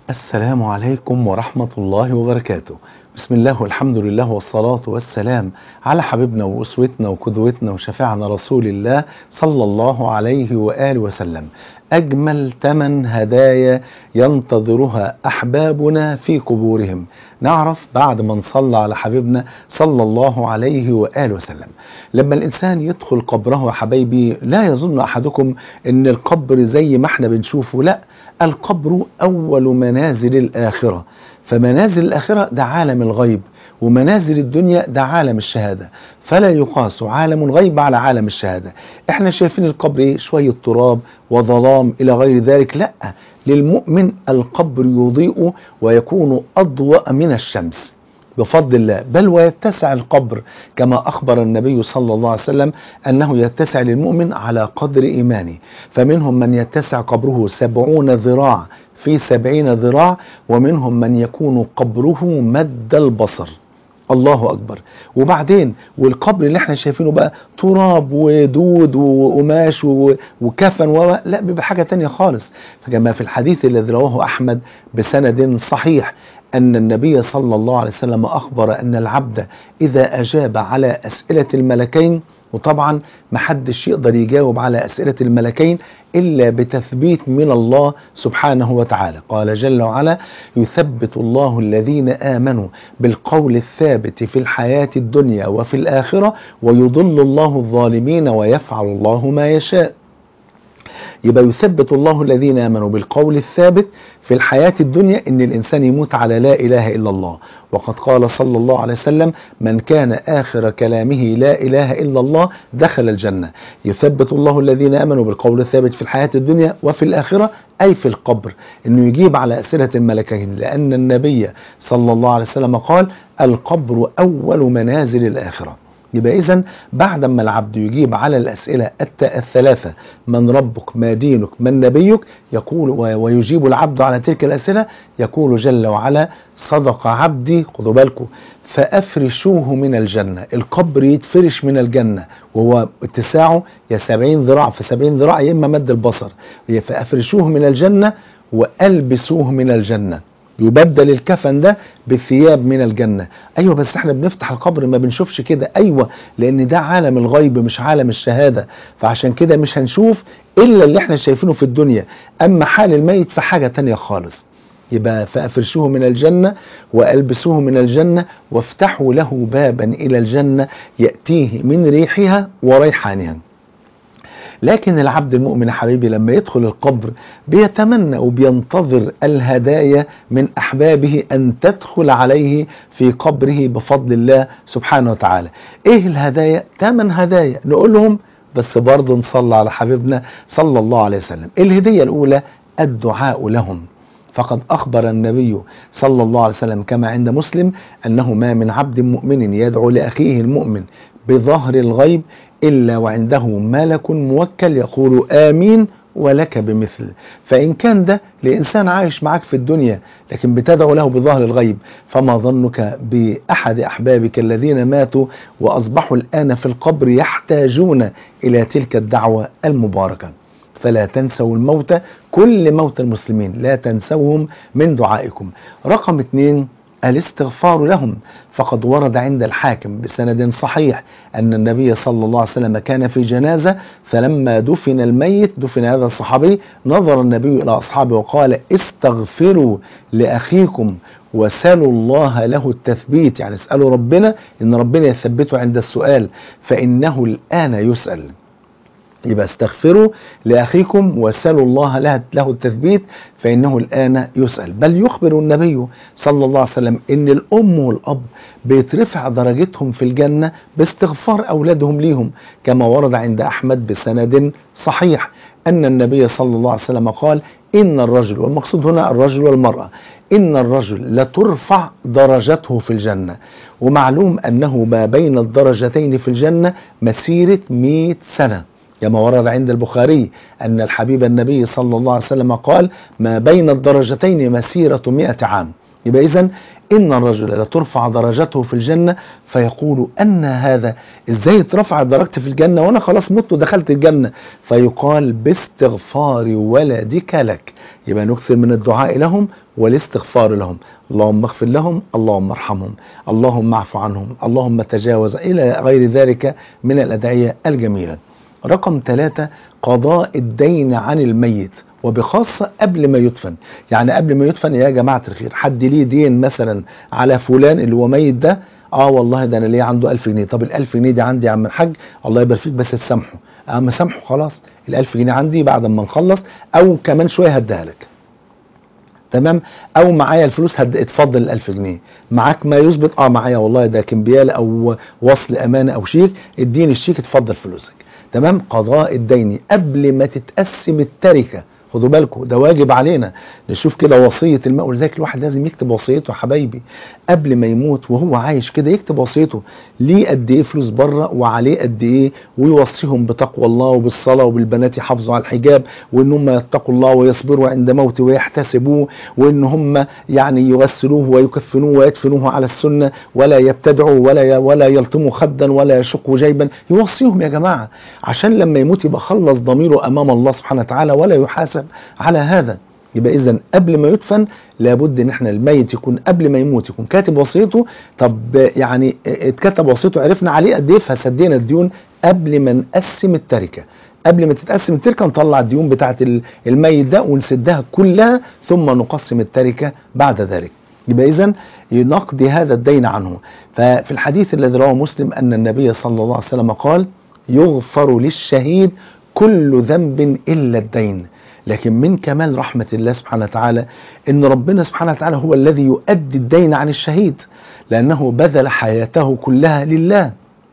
السلام عليكم ورحمة الله وبركاته بسم الله والحمد لله والصلاة والسلام على حبيبنا وأسوتنا وقدوتنا وشفيعنا رسول الله صلى الله عليه وآله وسلم أجمل ثمن هدايا ينتظرها أحبابنا في قبورهم نعرف بعد ما نصلى على حبيبنا صلى الله عليه وآله وسلم لما الإنسان يدخل قبره يا حبايبي لا يظن أحدكم أن القبر زي ما احنا بنشوفه لا القبر أول منازل الآخرة فمنازل الآخرة ده عالم الغيب ومنازل الدنيا ده عالم الشهادة فلا يقاس عالم الغيب على عالم الشهادة احنا شايفين القبر ايه شوية تراب وظلام إلى غير ذلك لا للمؤمن القبر يضيء ويكون أضوأ من الشمس بفضل الله بل ويتسع القبر كما أخبر النبي صلى الله عليه وسلم أنه يتسع للمؤمن على قدر إيمانه فمنهم من يتسع قبره سبعون ذراع في سبعين ذراع ومنهم من يكون قبره مد البصر الله أكبر وبعدين والقبر اللي احنا شايفينه بقى تراب ودود وقماش وكفن و لا بيبقى حاجة تانية خالص فكما في الحديث الذي رواه أحمد بسند صحيح أن النبي صلى الله عليه وسلم أخبر أن العبد إذا أجاب على أسئلة الملكين وطبعا محدش يقدر يجاوب على أسئلة الملكين إلا بتثبيت من الله سبحانه وتعالى قال جل وعلا يثبت الله الذين آمنوا بالقول الثابت في الحياة الدنيا وفي الآخرة ويضل الله الظالمين ويفعل الله ما يشاء يبقى يثبت الله الذين آمنوا بالقول الثابت في الحياة الدنيا ان الانسان يموت على لا اله الا الله وقد قال صلى الله عليه وسلم من كان اخر كلامه لا اله الا الله دخل الجنة يثبت الله الذين امنوا بالقول الثابت في الحياة الدنيا وفي الاخرة اي في القبر انه يجيب على اسئلة الملكين لان النبي صلى الله عليه وسلم قال القبر اول منازل الاخره يبقى إذا بعد ما العبد يجيب على الأسئلة الثلاثة من ربك ما دينك من نبيك يقول ويجيب العبد على تلك الأسئلة يقول جل وعلا صدق عبدي خدوا بالكم فأفرشوه من الجنة القبر يتفرش من الجنة وهو اتساعه يا سبعين ذراع في سبعين ذراع يا إما مد البصر فأفرشوه من الجنة وألبسوه من الجنة يبدل الكفن ده بثياب من الجنة ايوه بس احنا بنفتح القبر ما بنشوفش كده ايوه لان ده عالم الغيب مش عالم الشهادة فعشان كده مش هنشوف الا اللي احنا شايفينه في الدنيا اما حال الميت فحاجة تانية خالص يبقى فأفرشوه من الجنة وألبسوه من الجنة وافتحوا له بابا إلى الجنة يأتيه من ريحها وريحانها لكن العبد المؤمن حبيبي لما يدخل القبر بيتمنى وبينتظر الهدايا من أحبابه أن تدخل عليه في قبره بفضل الله سبحانه وتعالى إيه الهدايا؟ ثمان هدايا نقول لهم بس برضه نصلى على حبيبنا صلى الله عليه وسلم الهدية الأولى الدعاء لهم فقد أخبر النبي صلى الله عليه وسلم كما عند مسلم أنه ما من عبد مؤمن يدعو لأخيه المؤمن بظهر الغيب إلا وعنده ملك موكل يقول آمين ولك بمثل فإن كان ده لإنسان عايش معك في الدنيا لكن بتدعو له بظهر الغيب فما ظنك بأحد أحبابك الذين ماتوا وأصبحوا الآن في القبر يحتاجون إلى تلك الدعوة المباركة فلا تنسوا الموتى كل موتى المسلمين لا تنسوهم من دعائكم رقم اثنين الاستغفار لهم فقد ورد عند الحاكم بسند صحيح أن النبي صلى الله عليه وسلم كان في جنازة فلما دفن الميت دفن هذا الصحابي نظر النبي إلى أصحابه وقال استغفروا لأخيكم وسلوا الله له التثبيت يعني اسألوا ربنا إن ربنا يثبته عند السؤال فإنه الآن يسأل يبقى استغفروا لأخيكم وسلوا الله له التثبيت فإنه الآن يسأل بل يخبر النبي صلى الله عليه وسلم إن الأم والأب بيترفع درجتهم في الجنة باستغفار أولادهم ليهم كما ورد عند أحمد بسند صحيح أن النبي صلى الله عليه وسلم قال إن الرجل والمقصود هنا الرجل والمرأة إن الرجل لترفع درجته في الجنة ومعلوم أنه ما بين الدرجتين في الجنة مسيرة مئة سنة كما ورد عند البخاري أن الحبيب النبي صلى الله عليه وسلم قال ما بين الدرجتين مسيرة مئة عام يبقى إذن إن الرجل لترفع درجته في الجنة فيقول أن هذا إزاي اترفع درجتي في الجنة وأنا خلاص مت ودخلت الجنة فيقال باستغفار ولدك لك يبقى نكثر من الدعاء لهم والاستغفار لهم اللهم اغفر لهم اللهم ارحمهم اللهم اعف عنهم اللهم تجاوز إلى غير ذلك من الأدعية الجميلة رقم ثلاثة قضاء الدين عن الميت وبخاصة قبل ما يدفن يعني قبل ما يدفن يا جماعة الخير حد ليه دين مثلا على فلان اللي هو ميت ده اه والله ده انا ليه عنده 1000 جنيه طب ال 1000 جنيه دي عندي يا عم الحاج الله يبارك فيك بس تسامحه اما سامحه خلاص ال 1000 جنيه عندي بعد ما نخلص او كمان شويه هديها لك تمام او معايا الفلوس هد اتفضل ال 1000 جنيه معاك ما يثبت اه معايا والله ده كمبيال او وصل امانه او شيك اديني الشيك اتفضل فلوسك تمام قضاء الدين قبل ما تتقسم التركه خدوا بالكم ده واجب علينا نشوف كده وصيه الماء ولذلك الواحد لازم يكتب وصيته يا حبايبي قبل ما يموت وهو عايش كده يكتب وصيته ليه قد ايه فلوس بره وعليه قد ايه ويوصيهم بتقوى الله وبالصلاه وبالبنات يحافظوا على الحجاب وان هم يتقوا الله ويصبروا عند موته ويحتسبوه وان هم يعني يغسلوه ويكفنوه ويدفنوه على السنه ولا يبتدعوا ولا ولا يلطموا خدا ولا يشقوا جيبا يوصيهم يا جماعه عشان لما يموت يبقى خلص ضميره امام الله سبحانه وتعالى ولا يحاسب على هذا يبقى اذا قبل ما يدفن لابد ان احنا الميت يكون قبل ما يموت يكون كاتب وصيته طب يعني اتكتب وصيته عرفنا عليه قد ايه فسدينا الديون قبل ما نقسم التركه قبل ما تتقسم التركه نطلع الديون بتاعه الميت ده ونسدها كلها ثم نقسم التركه بعد ذلك يبقى اذا نقضي هذا الدين عنه ففي الحديث الذي رواه مسلم ان النبي صلى الله عليه وسلم قال يغفر للشهيد كل ذنب الا الدين لكن من كمال رحمة الله سبحانه وتعالى ان ربنا سبحانه وتعالى هو الذي يؤدي الدين عن الشهيد لانه بذل حياته كلها لله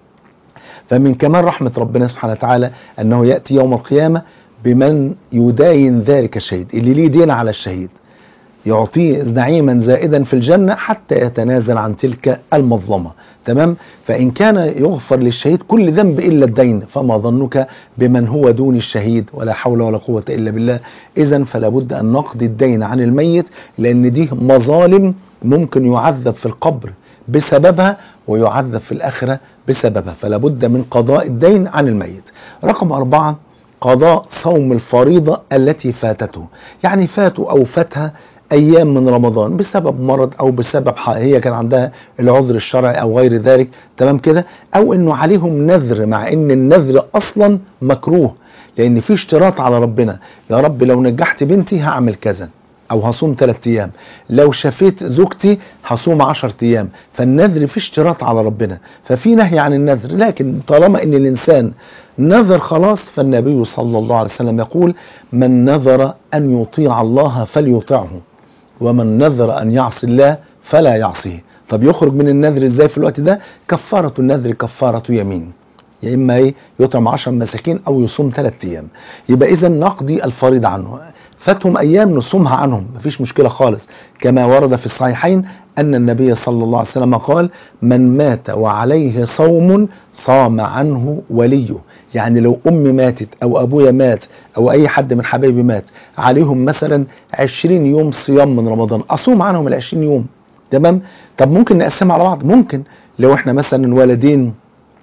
فمن كمال رحمة ربنا سبحانه وتعالى انه يأتي يوم القيامة بمن يداين ذلك الشهيد اللي ليه دين على الشهيد يعطيه نعيما زائدا في الجنة حتى يتنازل عن تلك المظلمة تمام فإن كان يغفر للشهيد كل ذنب إلا الدين فما ظنك بمن هو دون الشهيد ولا حول ولا قوة إلا بالله إذا فلا بد أن نقضي الدين عن الميت لأن دي مظالم ممكن يعذب في القبر بسببها ويعذب في الآخرة بسببها فلا بد من قضاء الدين عن الميت رقم أربعة قضاء صوم الفريضة التي فاتته يعني فاتوا أو فاتها ايام من رمضان بسبب مرض او بسبب هي كان عندها العذر الشرعي او غير ذلك تمام كده او انه عليهم نذر مع ان النذر اصلا مكروه لان في اشتراط على ربنا يا رب لو نجحت بنتي هعمل كذا او هصوم ثلاثة ايام لو شفيت زوجتي هصوم 10 ايام فالنذر في اشتراط على ربنا ففي نهي عن النذر لكن طالما ان الانسان نذر خلاص فالنبي صلى الله عليه وسلم يقول من نذر ان يطيع الله فليطعه ومن نذر أن يعصي الله فلا يعصيه طب يخرج من النذر ازاي في الوقت ده كفارة النذر كفارة يمين يا إما إيه يطعم 10 مساكين أو يصوم 3 أيام يبقى إذا نقضي الفريضة عنه فاتهم أيام نصومها عنهم مفيش مشكلة خالص كما ورد في الصحيحين أن النبي صلى الله عليه وسلم قال من مات وعليه صوم صام عنه وليه يعني لو أمي ماتت أو أبويا مات أو أي حد من حبايبي مات عليهم مثلا 20 يوم صيام من رمضان أصوم عنهم ال 20 يوم تمام طب ممكن نقسمها على بعض ممكن لو احنا مثلا ولدين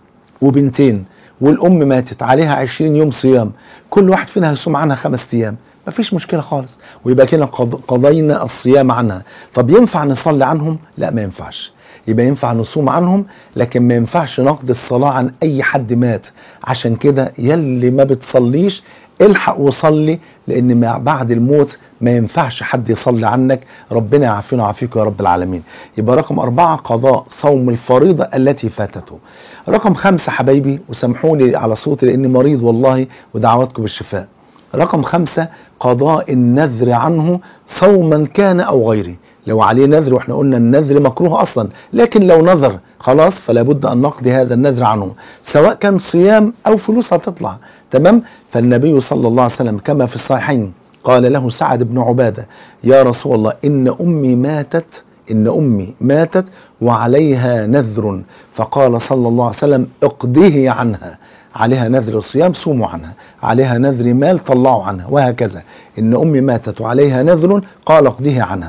وبنتين والأم ماتت عليها 20 يوم صيام كل واحد فينا هيصوم عنها خمس أيام مفيش مشكلة خالص ويبقى كده قضينا الصيام عنها طب ينفع نصلي عنهم لا ما ينفعش يبقى ينفع نصوم عنهم لكن ما ينفعش نقضي الصلاة عن أي حد مات عشان كده يلي ما بتصليش الحق وصلي لأن ما بعد الموت ما ينفعش حد يصلي عنك ربنا يعافينا ويعافيك يا رب العالمين يبقى رقم أربعة قضاء صوم الفريضة التي فاتته رقم خمسة حبايبي وسامحوني على صوتي لأني مريض والله ودعواتكم بالشفاء رقم خمسة قضاء النذر عنه صوما كان أو غيره لو عليه نذر واحنا قلنا النذر مكروه اصلا لكن لو نذر خلاص فلا بد ان نقضي هذا النذر عنه سواء كان صيام او فلوس هتطلع تمام فالنبي صلى الله عليه وسلم كما في الصحيحين قال له سعد بن عباده يا رسول الله ان امي ماتت ان امي ماتت وعليها نذر فقال صلى الله عليه وسلم اقضيه عنها عليها نذر الصيام صوموا عنها عليها نذر مال طلعوا عنها وهكذا ان امي ماتت وعليها نذر قال اقضيه عنها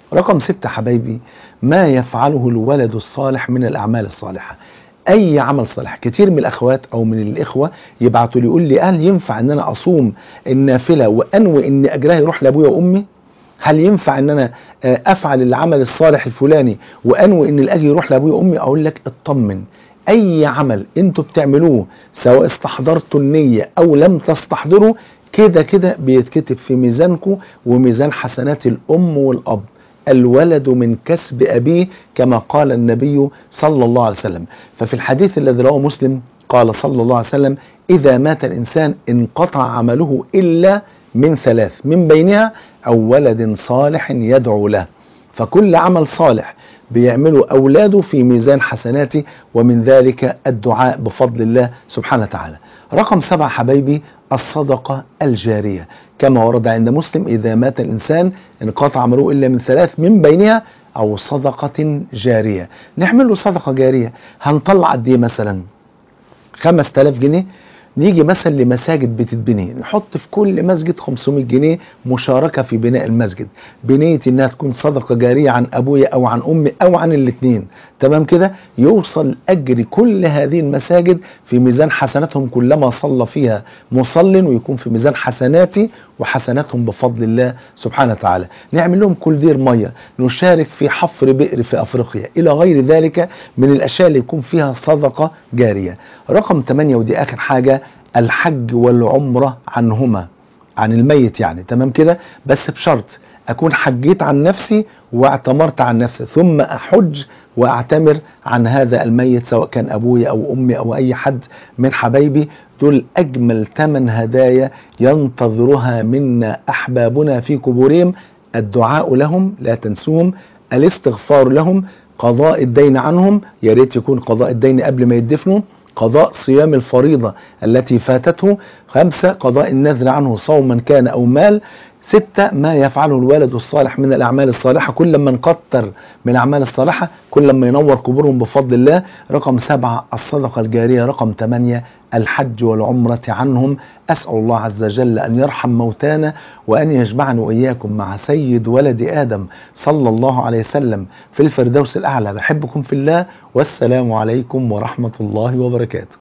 رقم ستة حبايبي ما يفعله الولد الصالح من الأعمال الصالحة أي عمل صالح كتير من الأخوات أو من الإخوة يبعتوا لي يقول لي هل ينفع أن أنا أصوم النافلة وأنوي أن أجرها يروح لأبويا وأمي هل ينفع أن أنا أفعل العمل الصالح الفلاني وأنوي أن الأجر يروح لأبويا وأمي أقول لك اطمن أي عمل أنتوا بتعملوه سواء استحضرتوا النية أو لم تستحضروا كده كده بيتكتب في ميزانكم وميزان حسنات الأم والأب الولد من كسب أبيه كما قال النبي صلى الله عليه وسلم ففي الحديث الذي رواه مسلم قال صلى الله عليه وسلم إذا مات الإنسان انقطع عمله إلا من ثلاث من بينها أو ولد صالح يدعو له فكل عمل صالح بيعمله أولاده في ميزان حسناته ومن ذلك الدعاء بفضل الله سبحانه وتعالى رقم سبعة حبايبي الصدقة الجارية كما ورد عند مسلم إذا مات الإنسان انقطع عمله إلا من ثلاث من بينها أو صدقة جارية نعمل له صدقة جارية هنطلع قد إيه مثلا 5000 جنيه نيجي مثلا لمساجد بتتبني نحط في كل مسجد 500 جنيه مشاركة في بناء المسجد بنية انها تكون صدقة جارية عن ابويا او عن امي او عن الاثنين تمام كده يوصل اجر كل هذه المساجد في ميزان حسناتهم كلما صلى فيها مصل ويكون في ميزان حسناتي وحسناتهم بفضل الله سبحانه وتعالى نعمل لهم كل دير مية نشارك في حفر بئر في افريقيا الى غير ذلك من الاشياء اللي يكون فيها صدقة جارية رقم 8 ودي اخر حاجة الحج والعمرة عنهما عن الميت يعني تمام كده بس بشرط اكون حجيت عن نفسي واعتمرت عن نفسي ثم احج واعتمر عن هذا الميت سواء كان ابويا او امي او اي حد من حبايبي دول اجمل ثمن هدايا ينتظرها منا احبابنا في قبورهم الدعاء لهم لا تنسوهم الاستغفار لهم قضاء الدين عنهم يا ريت يكون قضاء الدين قبل ما يدفنوا قضاء صيام الفريضة التي فاتته خمسة قضاء النذر عنه صوما كان أو مال ستة ما يفعله الولد الصالح من الأعمال الصالحة كل ما نكتر من الأعمال الصالحة كل ما ينور قبورهم بفضل الله رقم سبعة الصدقة الجارية رقم ثمانية الحج والعمرة عنهم أسأل الله عز وجل أن يرحم موتانا وأن يجمعني وإياكم مع سيد ولد آدم صلى الله عليه وسلم في الفردوس الأعلى بحبكم في الله والسلام عليكم ورحمة الله وبركاته